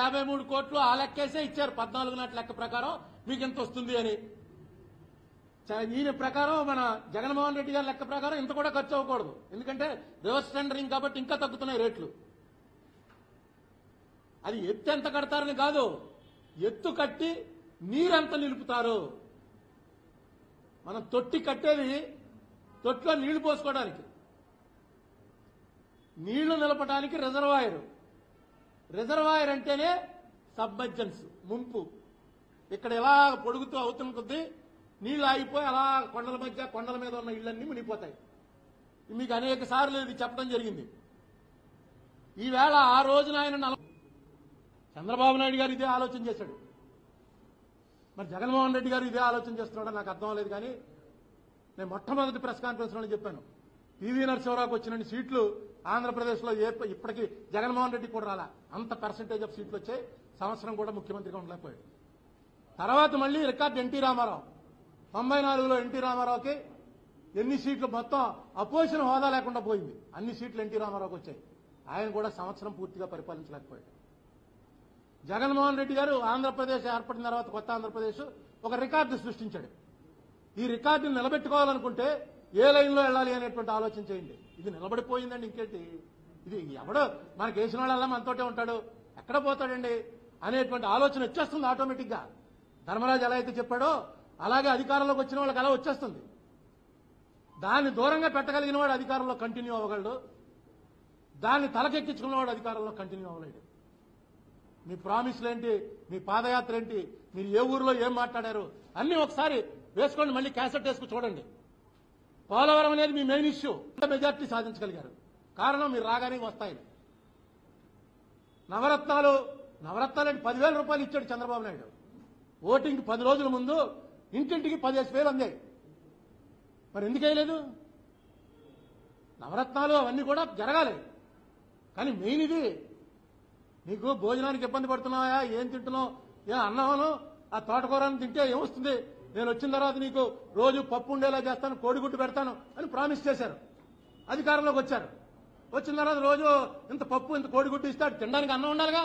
యాభై మూడు కోట్లు ఆ లెక్కేసే ఇచ్చారు పద్నాలుగు నాటి లెక్క ప్రకారం మీకు ఎంత వస్తుంది అని చ- ఈయన ప్రకారం మన జగన్మోహన్ రెడ్డి గారి లెక్క ప్రకారం ఇంత కూడా ఖర్చు అవ్వకూడదు ఎందుకంటే రివర్స్ టెండరింగ్ కాబట్టి ఇంకా తగ్గుతున్నాయి రేట్లు అది ఎత్తు ఎంత కడతారని కాదు ఎత్తు కట్టి నీరెంత నిలుపుతారు మనం తొట్టి కట్టేది తొట్టిలో నీళ్లు పోసుకోవడానికి నీళ్లు నిలపడానికి రిజర్వాయర్ రిజర్వాయర్ అంటేనే సబ్మర్జెన్స్ ముంపు ఇక్కడ ఎలా పొడుగుతూ అవుతున్న కొద్దీ నీళ్లు ఆగిపోయి అలా కొండల మధ్య కొండల మీద ఉన్న ఇళ్ళన్నీ మునిగిపోతాయి మీకు అనేక సార్లు ఇది చెప్పడం జరిగింది ఈవేళ ఆ రోజున ఆయన నల చంద్రబాబు నాయుడు గారు ఇదే ఆలోచన చేశాడు మరి జగన్మోహన్ రెడ్డి గారు ఇదే ఆలోచన చేస్తున్నాడో నాకు అర్థం లేదు కానీ నేను మొట్టమొదటి ప్రెస్ కాన్ఫరెన్స్ లో చెప్పాను పివి నరసింహరావుకి వచ్చిన సీట్లు ఆంధ్రప్రదేశ్లో ఏ ఇప్పటికీ జగన్మోహన్ రెడ్డి కూడా రాలా అంత పర్సంటేజ్ ఆఫ్ సీట్లు వచ్చాయి సంవత్సరం కూడా ముఖ్యమంత్రిగా ఉండలేకపోయాడు తర్వాత మళ్ళీ రికార్డు ఎన్టీ రామారావు తొంభై నాలుగులో ఎన్టీ రామారావుకి ఎన్ని సీట్లు మొత్తం అపోజిషన్ హోదా లేకుండా పోయింది అన్ని సీట్లు ఎన్టీ రామారావుకి వచ్చాయి ఆయన కూడా సంవత్సరం పూర్తిగా పరిపాలించలేకపోయాడు జగన్మోహన్ రెడ్డి గారు ఆంధ్రప్రదేశ్ ఏర్పడిన తర్వాత కొత్త ఆంధ్రప్రదేశ్ ఒక రికార్డు సృష్టించాడు ఈ రికార్డుని నిలబెట్టుకోవాలనుకుంటే ఏ లైన్లో వెళ్ళాలి అనేటువంటి ఆలోచన చేయండి ఇది నిలబడిపోయిందండి ఇంకేంటి ఇది ఎవడో మనకి వేసిన వాళ్ళల్లా మనతోటే ఉంటాడు ఎక్కడ పోతాడండి అనేటువంటి ఆలోచన వచ్చేస్తుంది ఆటోమేటిక్ గా ధర్మరాజు ఎలా అయితే చెప్పాడో అలాగే అధికారంలోకి వచ్చిన వాళ్ళకి అలా వచ్చేస్తుంది దాన్ని దూరంగా పెట్టగలిగిన వాడు అధికారంలో కంటిన్యూ అవ్వగలడు దాన్ని తలకెక్కించుకున్న వాడు అధికారంలో కంటిన్యూ అవ్వలేడు మీ ప్రామిస్లు ఏంటి మీ పాదయాత్ర ఏంటి మీరు ఏ ఊరిలో ఏం మాట్లాడారు అన్ని ఒకసారి వేసుకోండి మళ్ళీ క్యాసెట్ వేసుకు చూడండి పోలవరం అనేది మీ మెయిన్ ఇష్యూ మెజార్టీ సాధించగలిగారు కారణం మీరు రాగానే వస్తాయి నవరత్నాలు నవరత్నాలు అంటే పదివేల రూపాయలు ఇచ్చాడు చంద్రబాబు నాయుడు ఓటింగ్ పది రోజుల ముందు ఇంటింటికి పదిహేను వేలు అందాయి మరి ఎందుకు వేయలేదు నవరత్నాలు అవన్నీ కూడా జరగాలి కానీ మెయిన్ ఇది నీకు భోజనానికి ఇబ్బంది పడుతున్నావా ఏం తింటున్నావు ఏ అన్నవాను ఆ తోటకూరని తింటే ఏమొస్తుంది నేను వచ్చిన తర్వాత నీకు రోజు పప్పు ఉండేలా చేస్తాను కోడిగుడ్డు పెడతాను అని ప్రామిస్ చేశారు అధికారంలోకి వచ్చారు వచ్చిన తర్వాత రోజు ఇంత పప్పు ఇంత కోడిగుడ్డు ఇస్తాడు తినడానికి అన్నం ఉండాలిగా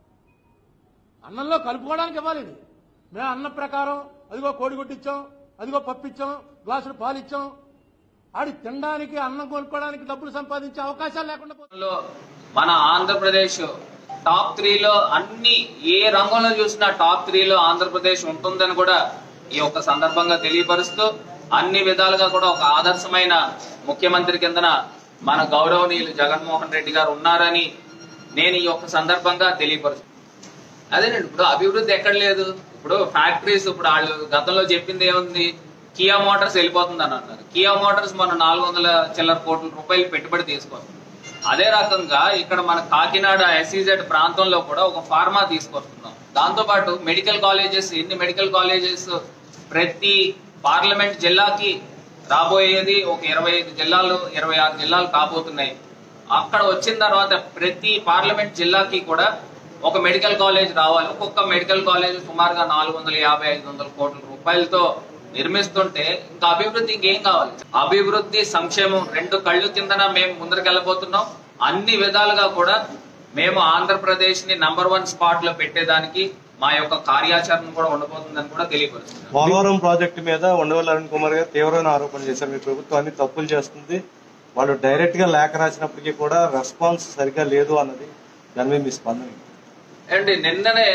అన్నంలో కలుపుకోవడానికి ఇవ్వాలి ఇది మేము అన్న ప్రకారం అదిగో కోడిగుడ్డు ఇచ్చాం అదిగో పప్పు ఇచ్చాం గ్లాసులు పాలు ఇచ్చాం ఆడి తినడానికి అన్నం కొనుక్కోవడానికి డబ్బులు సంపాదించే అవకాశాలు లేకుండా పోతున్నాయి. లో మన ఆంధ్రప్రదేశ్ టాప్ త్రీలో అన్ని ఏ రంగంలో చూసినా టాప్ త్రీలో ఆంధ్రప్రదేశ్ ఉంటుందని కూడా ఈ యొక్క సందర్భంగా తెలియపరుస్తూ అన్ని విధాలుగా కూడా ఒక ఆదర్శమైన ముఖ్యమంత్రి కిందన మన గౌరవనీయులు జగన్మోహన్ రెడ్డి గారు ఉన్నారని నేను ఈ యొక్క సందర్భంగా తెలియపరుస్తాను అదేనండి ఇప్పుడు అభివృద్ధి ఎక్కడ లేదు ఇప్పుడు ఫ్యాక్టరీస్ ఇప్పుడు వాళ్ళు గతంలో చెప్పింది ఏముంది కియా మోటార్స్ వెళ్ళిపోతుంది అని అన్నారు కియా మోటార్స్ మన నాలుగు వందల చిల్లర కోట్ల రూపాయలు పెట్టుబడి తీసుకొస్తుంది అదే రకంగా ఇక్కడ మన కాకినాడ ఎస్ఈజెడ్ ప్రాంతంలో కూడా ఒక ఫార్మా తీసుకొస్తున్నాం దాంతో పాటు మెడికల్ కాలేజెస్ ఎన్ని మెడికల్ కాలేజెస్ ప్రతి పార్లమెంట్ జిల్లాకి రాబోయేది ఒక ఇరవై ఐదు జిల్లాలు ఇరవై ఆరు జిల్లాలు కాబోతున్నాయి అక్కడ వచ్చిన తర్వాత ప్రతి పార్లమెంట్ జిల్లాకి కూడా ఒక మెడికల్ కాలేజ్ రావాలి ఒక్కొక్క మెడికల్ కాలేజ్ సుమారుగా నాలుగు వందల యాభై ఐదు వందల కోట్ల రూపాయలతో నిర్మిస్తుంటే ఇంకా అభివృద్ధి ఇంకేం కావాలి అభివృద్ధి సంక్షేమం రెండు కళ్ళు కిందన మేము ముందరకెళ్ళబోతున్నాం అన్ని విధాలుగా కూడా మేము ఆంధ్రప్రదేశ్ ని నంబర్ వన్ స్పాట్ లో పెట్టేదానికి మా యొక్క కార్యాచరణ కూడా ఉండబోతుందని కూడా తెలియపరుస్తున్నాం పోలవరం ప్రాజెక్టు మీద ఉండవల్లి అరుణ్ కుమార్ గారు తీవ్రమైన ఆరోపణ చేశారు మీ ప్రభుత్వం అన్ని తప్పులు చేస్తుంది వాళ్ళు డైరెక్ట్ గా లేఖ రాసినప్పటికీ కూడా రెస్పాన్స్ సరిగ్గా లేదు అన్నది దాని మీద మీ స్పందన ఏంటి? అండ్ నిన్ననే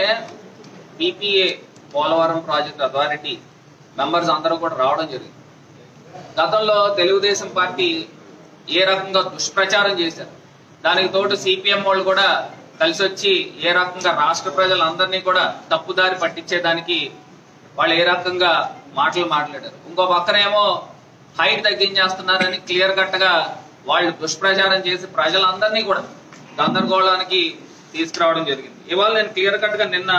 PPA Polavaram project authority members అందరూ కూడా రావడం జరిగింది గతంలో తెలుగుదేశం పార్టీ ఏ రకంగా దుష్ప్రచారం చేశారు దానికి తోడు సిపిఎం వాళ్ళు కూడా కలిసి వచ్చి ఏ రకంగా రాష్ట్ర ప్రజలందరినీ కూడా తప్పుదారి పట్టించేదానికి వాళ్ళు ఏ రకంగా మాటలు మాట్లాడారు ఇంకో పక్కనేమో హైట్ తగ్గించేస్తున్నారని క్లియర్ కట్ గా వాళ్ళు దుష్ప్రచారం చేసి ప్రజలందరినీ కూడా గందరగోళానికి తీసుకురావడం జరిగింది ఇవాళ నేను క్లియర్ కట్ గా నిన్న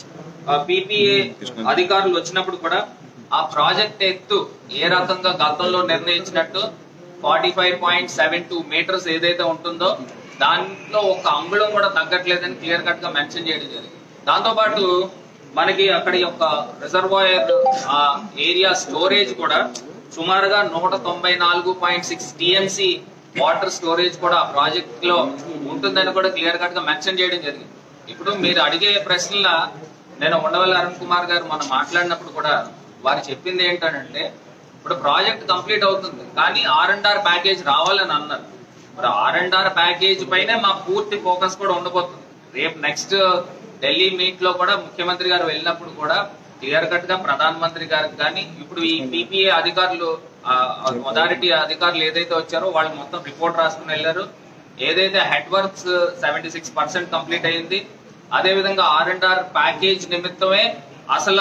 పిపిఏ అధికారులు వచ్చినప్పుడు కూడా ఆ ప్రాజెక్ట్ ఎత్తు ఏ రకంగా గతంలో నిర్ణయించినట్టు forty five point seven two metres ఏదైతే ఉంటుందో దాంట్లో ఒక అంగుళం కూడా తగ్గట్లేదని క్లియర్ కట్ గా మెన్షన్ చేయడం జరిగింది దాంతో పాటు మనకి అక్కడ యొక్క రిజర్వాయర్ ఆ ఏరియా స్టోరేజ్ కూడా సుమారుగా నూట తొంభై నాలుగు point six TMC water storage కూడా ఆ ప్రాజెక్ట్ లో ఉంటుందని కూడా క్లియర్ కట్ గా మెన్షన్ చేయడం జరిగింది ఇప్పుడు మీరు అడిగే ప్రశ్నల నేను ఉండవల్లి అరుణ్ కుమార్ గారు మనం మాట్లాడినప్పుడు కూడా వారు చెప్పింది ఏంటంటే ఇప్పుడు ప్రాజెక్ట్ కంప్లీట్ అవుతుంది కానీ ఆర్ అండ్ ఆర్ ప్యాకేజ్ రావాలని అన్నారు మరి ఆర్ అండ్ ఆర్ ప్యాకేజ్ పైనే మా పూర్తి ఫోకస్ కూడా ఉండబోతుంది రేపు నెక్స్ట్ ఢిల్లీ మీట్ లో కూడా ముఖ్యమంత్రి గారు వెళ్ళినప్పుడు కూడా క్లియర్ కట్ గా ప్రధాన మంత్రి గారికి కానీ ఇప్పుడు ఈ పీపీఏ అధికారులు మొదారిటీ అధికారులు ఏదైతే వచ్చారో వాళ్ళు మొత్తం రిపోర్ట్ రాసుకుని వెళ్ళారు ఏదైతే head works seventy six percent complete అయింది అదే విధంగా ఆర్ అండ్ ఆర్ ప్యాకేజ్ నిమిత్తమే అసలు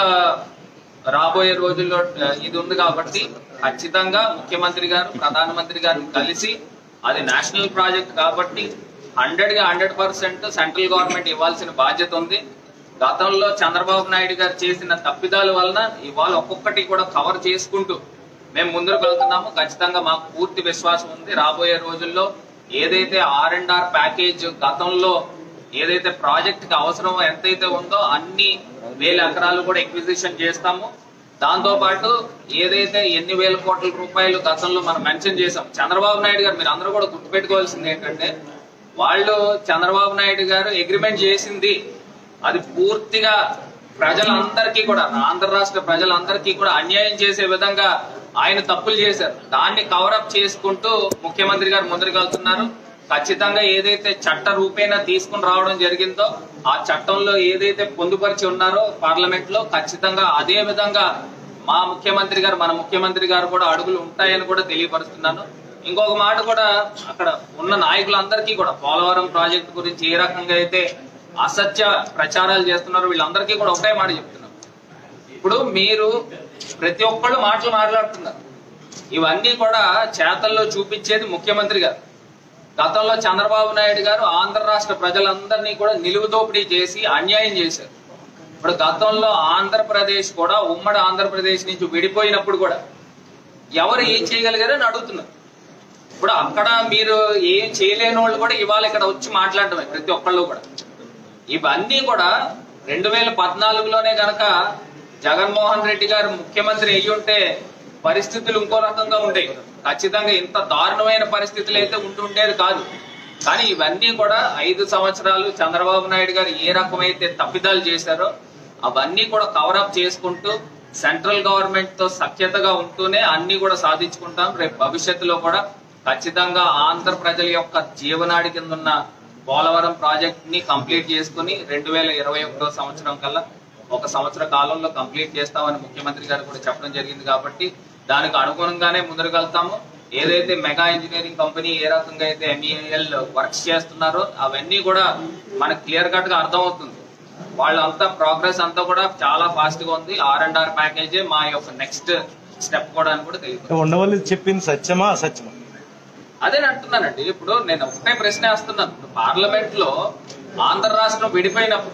రాబోయే రోజుల్లో ఆ, ఇది ఉంది కాబట్టి ఖచ్చితంగా ముఖ్యమంత్రి గారు ప్రధానమంత్రి గారిని కలిసి అది నేషనల్ ప్రాజెక్ట్ కాబట్టి హండ్రెడ్ గా హండ్రెడ్ పర్సెంట్ సెంట్రల్ గవర్నమెంట్ ఇవ్వాల్సిన బాధ్యత ఉంది గతంలో చంద్రబాబు నాయుడు గారు చేసిన తప్పిదాల వలన ఇవాళ ఒక్కొక్కటి కూడా కవర్ చేసుకుంటూ మేము ముందుకు వెళ్తున్నాము ఖచ్చితంగా మాకు పూర్తి విశ్వాసం ఉంది రాబోయే రోజుల్లో ఏదైతే ఆర్ అండ్ ఆర్ ప్యాకేజ్ గతంలో ఏదైతే ప్రాజెక్ట్ కి అవసరం ఎంతైతే ఉందో అన్ని వేల ఎకరాలు కూడా ఎక్విజిషన్ చేస్తాము దాంతో పాటు ఏదైతే ఎన్ని వేల కోట్ల రూపాయలు గతంలో మనం మెన్షన్ చేసాం చంద్రబాబు నాయుడు గారు మీరు అందరూ కూడా గుర్తుపెట్టుకోవాల్సింది ఏంటంటే వాళ్ళు చంద్రబాబు నాయుడు గారు అగ్రిమెంట్ చేసింది అది పూర్తిగా ప్రజలందరికీ కూడా ఆంధ్ర రాష్ట్ర ప్రజలందరికీ కూడా అన్యాయం చేసే విధంగా ఆయన తప్పులు చేశారు దాన్ని కవరప్ చేసుకుంటూ ముఖ్యమంత్రి గారు ముందరికి వెళ్తున్నారు ఖచ్చితంగా ఏదైతే చట్ట రూపేణా తీసుకుని రావడం జరిగిందో ఆ చట్టంలో ఏదైతే పొందుపరిచి ఉన్నారో పార్లమెంట్ లో ఖచ్చితంగా అదే విధంగా మా ముఖ్యమంత్రి గారు మన ముఖ్యమంత్రి గారు కూడా అడుగులు ఉంటాయని కూడా తెలియపరుస్తున్నాను ఇంకొక మాట కూడా అక్కడ ఉన్న నాయకులందరికీ కూడా పోలవరం ప్రాజెక్ట్ గురించి ఏ రకంగా అయితే అసత్య ప్రచారాలు చేస్తున్నారో వీళ్ళందరికీ కూడా ఒకే మాట చెప్తున్నాం ఇప్పుడు మీరు ప్రతి ఒక్కళ్ళు మాటలు మాట్లాడుతున్నారు ఇవన్నీ కూడా చేతల్లో చూపించేది ముఖ్యమంత్రి గారు గతంలో చంద్రబాబు నాయుడు గారు ఆంధ్ర రాష్ట్ర ప్రజలందరినీ కూడా నిలువు దోపిడీ చేసి అన్యాయం చేశారు ఇప్పుడు గతంలో ఆంధ్రప్రదేశ్ కూడా ఉమ్మడి ఆంధ్రప్రదేశ్ నుంచి విడిపోయినప్పుడు కూడా ఎవరు ఏం చేయగలిగారని అడుగుతున్నారు ఇప్పుడు అక్కడ మీరు ఏం చేయలేని వాళ్ళు కూడా ఇవాళ ఇక్కడ వచ్చి మాట్లాడటమే ప్రతి ఒక్కళ్ళు కూడా ఇవన్నీ కూడా రెండు వేల పద్నాలుగులోనే గనక జగన్మోహన్ రెడ్డి గారు ముఖ్యమంత్రి అయ్యి ఉంటే పరిస్థితులు ఇంకో రకంగా ఉండేవి ఖచ్చితంగా ఇంత దారుణమైన పరిస్థితులు అయితే ఉంటుండేది కాదు కానీ ఇవన్నీ కూడా ఐదు సంవత్సరాలు చంద్రబాబు నాయుడు గారు ఏ రకమైతే తప్పిదాలు చేశారో అవన్నీ కూడా కవరప్ చేసుకుంటూ సెంట్రల్ గవర్నమెంట్ తో సఖ్యతగా ఉంటూనే అన్ని కూడా సాధించుకుంటాం రేపు భవిష్యత్తులో కూడా ఖచ్చితంగా ఆంధ్ర ప్రజల యొక్క జీవనాడి కింద ఉన్న పోలవరం ప్రాజెక్ట్ ని కంప్లీట్ చేసుకుని రెండు వేల ఇరవై ఒకటో సంవత్సరం కల్లా ఒక సంవత్సర కాలంలో కంప్లీట్ చేస్తామని ముఖ్యమంత్రి గారు కూడా చెప్పడం జరిగింది కాబట్టి దానికి అనుగుణంగానే ముందుకు వెళ్తాము ఏదైతే మెగా ఇంజనీరింగ్ కంపెనీ ఏ రకంగా అయితే ఎంఈఎల్ వర్క్స్ చేస్తున్నారో అవన్నీ కూడా మనకు క్లియర్ కట్ గా అర్థమవుతుంది వాళ్ళంతా ప్రోగ్రెస్ అంతా కూడా చాలా ఫాస్ట్ గా ఉంది ఆర్ అండ్ ఆర్ ప్యాకేజే మా యొక్క నెక్స్ట్ స్టెప్ కూడా అని కూడా తెలియదు ఉండవల్లి చెప్పింది సత్యమా అసత్యమా అదే అంటున్నానండి ఇప్పుడు నేను ఒకటే ప్రశ్న వేస్తున్నాను ఇప్పుడు పార్లమెంట్ లో ఆంధ్ర రాష్ట్రం విడిపోయినప్పుడు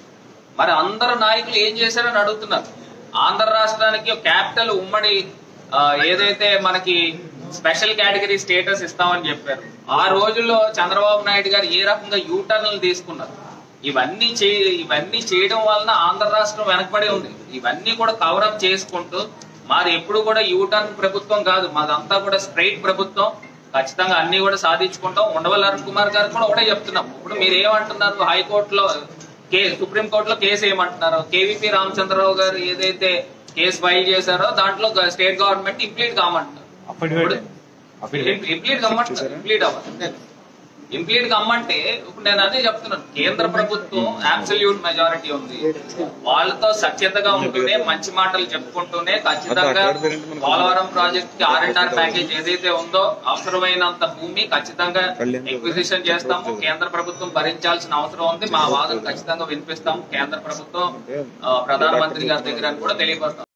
మరి అందరు నాయకులు ఏం చేశారని అడుగుతున్నారు ఆంధ్ర రాష్ట్రానికి క్యాపిటల్ ఉమ్మడి ఆ, ఏదైతే మనకి స్పెషల్ కేటగిరీ స్టేటస్ ఇస్తామని చెప్పారు ఆ రోజుల్లో చంద్రబాబు నాయుడు గారు ఏ రకంగా యూటర్న్లు తీసుకున్నారు ఇవన్నీ చే ఇవన్నీ చేయడం వలన ఆంధ్ర రాష్ట్రం వెనకబడి ఉంది ఇవన్నీ కూడా కవరప్ చేసుకుంటూ మాది ఎప్పుడు కూడా యూటర్న్ ప్రభుత్వం కాదు మాదంతా కూడా స్ట్రైట్ ప్రభుత్వం ఖచ్చితంగా అన్ని కూడా సాధించుకుంటాం ఉండవల్లి అరుణ్ కుమార్ గారు కూడా ఒకటే చెప్తున్నాం ఇప్పుడు మీరు ఏమంటున్నారు హైకోర్టులో కే సుప్రీం కోర్టులో కేసు ఏమంటున్నారు కేవీపీ రామచంద్రరావు గారు ఏదైతే కేసు ఫైల్ చేశారో దాంట్లో స్టేట్ గవర్నమెంట్ ఇంప్లీట్ కామంటున్నారు అఫిడవిట్ ఇం- ఇంప్లీట్ కమ్మంటున్నారు ఇంప్లీట్ అవ్వాలి ఇంప్లీట్ కమ్మంటే ఇప్పుడు నేను అదే చెప్తున్నాను కేంద్ర ప్రభుత్వం అబ్సల్యూట్ మెజారిటీ ఉంది వాళ్ళతో సఖ్యతగా ఉంటూనే మంచి మాటలు చెప్పుకుంటూనే ఖచ్చితంగా పోలవరం ప్రాజెక్ట్ కి ఆర్ అండ్ ఆర్ ప్యాకేజ్ ఏదైతే ఉందో అవసరమైనంత భూమి ఖచ్చితంగా ఎక్విజిషన్ చేస్తాము కేంద్ర ప్రభుత్వం భరించాల్సిన అవసరం ఉంది మా వాదన ఖచ్చితంగా వినిపిస్తాము కేంద్ర ప్రభుత్వం ఆ, ప్రధానమంత్రి గారి దగ్గర అని కూడా తెలియపరుస్తాం